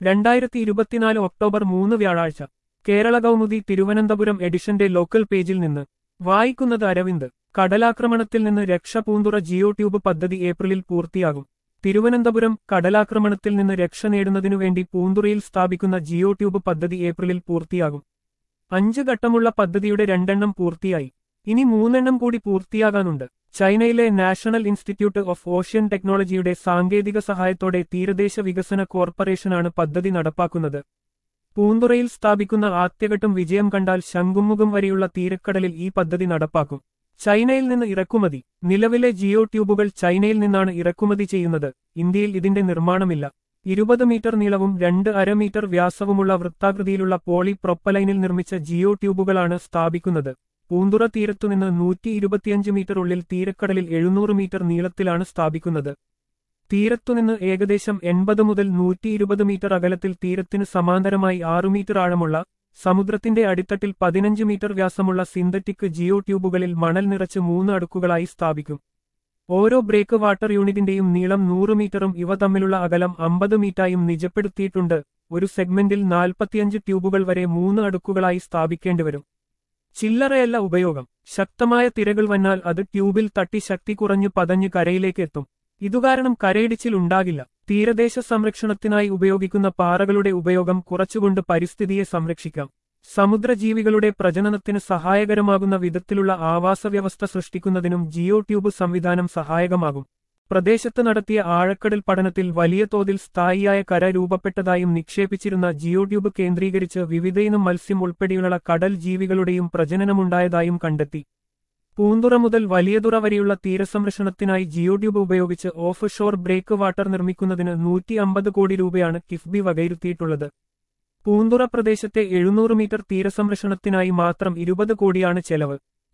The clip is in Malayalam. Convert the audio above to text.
രണ്ടായിരത്തി ഇരുപത്തിനാല് ഒക്ടോബർ മൂന്ന് വ്യാഴാഴ്ച കേരള കൗമുദി തിരുവനന്തപുരം എഡിഷന്റെ ലോക്കൽ പേജിൽ നിന്ന് വായിക്കുന്നത് അരവിന്ദ് കടലാക്രമണത്തിൽ നിന്ന് രക്ഷ പൂന്തുറ ജിയോ ട്യൂബ് പദ്ധതി ഏപ്രിലിൽ പൂർത്തിയാകും തിരുവനന്തപുരം കടലാക്രമണത്തിൽ നിന്ന് രക്ഷ നേടുന്നതിനുവേണ്ടി പൂന്തുറയിൽ സ്ഥാപിക്കുന്ന ജിയോ ട്യൂബ് പദ്ധതി ഏപ്രിലിൽ പൂർത്തിയാകും അഞ്ച് ഘട്ടമുള്ള പദ്ധതിയുടെ രണ്ടെണ്ണം പൂർത്തിയായി ഇനി മൂന്നെണ്ണം കൂടി പൂർത്തിയാകാനുണ്ട് ചൈനയിലെ നാഷണൽ ഇൻസ്റ്റിറ്റ്യൂട്ട് ഓഫ് ഓഷ്യൻ ടെക്നോളജിയുടെ സാങ്കേതിക സഹായത്തോടെ തീരദേശ വികസന കോർപ്പറേഷനാണ് പദ്ധതി നടപ്പാക്കുന്നത് പൂന്തുറയിൽ സ്ഥാപിക്കുന്ന ആദ്യഘട്ടം വിജയം കണ്ടാൽ ശംഖുമുഖം വരെയുള്ള തീരക്കടലിൽ ഈ പദ്ധതി നടപ്പാക്കും ചൈനയിൽ നിന്ന് ഇറക്കുമതി നിലവിലെ ജിയോ ട്യൂബുകൾ ചൈനയിൽ നിന്നാണ് ഇറക്കുമതി ചെയ്യുന്നത് ഇന്ത്യയിൽ ഇതിന്റെ നിർമ്മാണമില്ല ഇരുപത് മീറ്റർ നീളവും രണ്ട് അര മീറ്റർ വ്യാസവുമുള്ള വൃത്താകൃതിയിലുള്ള പോളി പ്രൊപ്പലൈനിൽ നിർമ്മിച്ച ജിയോ ട്യൂബുകളാണ് സ്ഥാപിക്കുന്നത് പൂന്തുറ തീരത്തുനിന്ന് നൂറ്റി ഇരുപത്തിയഞ്ച് മീറ്റർ ഉള്ളിൽ തീരക്കടലിൽ എഴുന്നൂറ് മീറ്റർ നീളത്തിലാണ് സ്ഥാപിക്കുന്നത് തീരത്തുനിന്ന് ഏകദേശം എൺപത് മുതൽ നൂറ്റി ഇരുപത് മീറ്റർ അകലത്തിൽ തീരത്തിന് സമാന്തരമായി ആറു മീറ്റർ ആഴമുള്ള സമുദ്രത്തിന്റെ അടിത്തട്ടിൽ പതിനഞ്ച് മീറ്റർ വ്യാസമുള്ള സിന്തറ്റിക് ജിയോ ട്യൂബുകളിൽ മണൽ നിറച്ച് മൂന്ന് അടുക്കുകളായി സ്ഥാപിക്കും ഓരോ ബ്രേക്ക് വാട്ടർ യൂണിറ്റിന്റെയും നീളം നൂറ് മീറ്ററും ഇവ തമ്മിലുള്ള അകലം അമ്പത് മീറ്റായും നിജപ്പെടുത്തിയിട്ടുണ്ട് ഒരു സെഗ്മെന്റിൽ നാൽപ്പത്തിയഞ്ച് ട്യൂബുകൾ വരെ മൂന്ന് അടുക്കുകളായി സ്ഥാപിക്കേണ്ടിവരും ചില്ലറയല്ല ഉപയോഗം ശക്തമായ തിരകൾ വന്നാൽ അത് ട്യൂബിൽ തട്ടി ശക്തി കുറഞ്ഞു പതഞ്ഞ് കരയിലേക്ക് എത്തും ഇതുകാരണം കരയിടിച്ചിൽ ഉണ്ടാകില്ല തീരദേശ സംരക്ഷണത്തിനായി ഉപയോഗിക്കുന്ന പാറകളുടെ ഉപയോഗം കുറച്ചുകൊണ്ട് പരിസ്ഥിതിയെ സംരക്ഷിക്കാം സമുദ്രജീവികളുടെ പ്രജനനത്തിന് സഹായകരമാകുന്ന വിധത്തിലുള്ള ആവാസവ്യവസ്ഥ സൃഷ്ടിക്കുന്നതിനും ജിയോ ട്യൂബ് സംവിധാനം സഹായകമാകും പ്രദേശത്ത് നടത്തിയ ആഴക്കടൽ പഠനത്തിൽ വലിയ തോതിൽ സ്ഥായിയായ കര രൂപപ്പെട്ടതായും നിക്ഷേപിച്ചിരുന്ന ജിയോ ട്യൂബ് കേന്ദ്രീകരിച്ച് വിവിധയിനം മത്സ്യം ഉൾപ്പെടെയുള്ള കടൽ ജീവികളുടെയും പ്രജനനമുണ്ടായതായും കണ്ടെത്തി പൂന്തുറ മുതൽ വലിയതുറ വരെയുള്ള തീരസംരക്ഷണത്തിനായി ജിയോ ട്യൂബ് ഉപയോഗിച്ച് ഓഫ് ഷോർ ബ്രേക്ക് വാട്ടർ നിർമ്മിക്കുന്നതിന് നൂറ്റി അമ്പത് കോടി രൂപയാണ് കിഫ്ബി വകയിരുത്തിയിട്ടുള്ളത് പൂന്തുറ പ്രദേശത്തെ എഴുന്നൂറ് മീറ്റർ തീരസംരക്ഷണത്തിനായി മാത്രം ഇരുപത് കോടിയാണ് ചെലവ്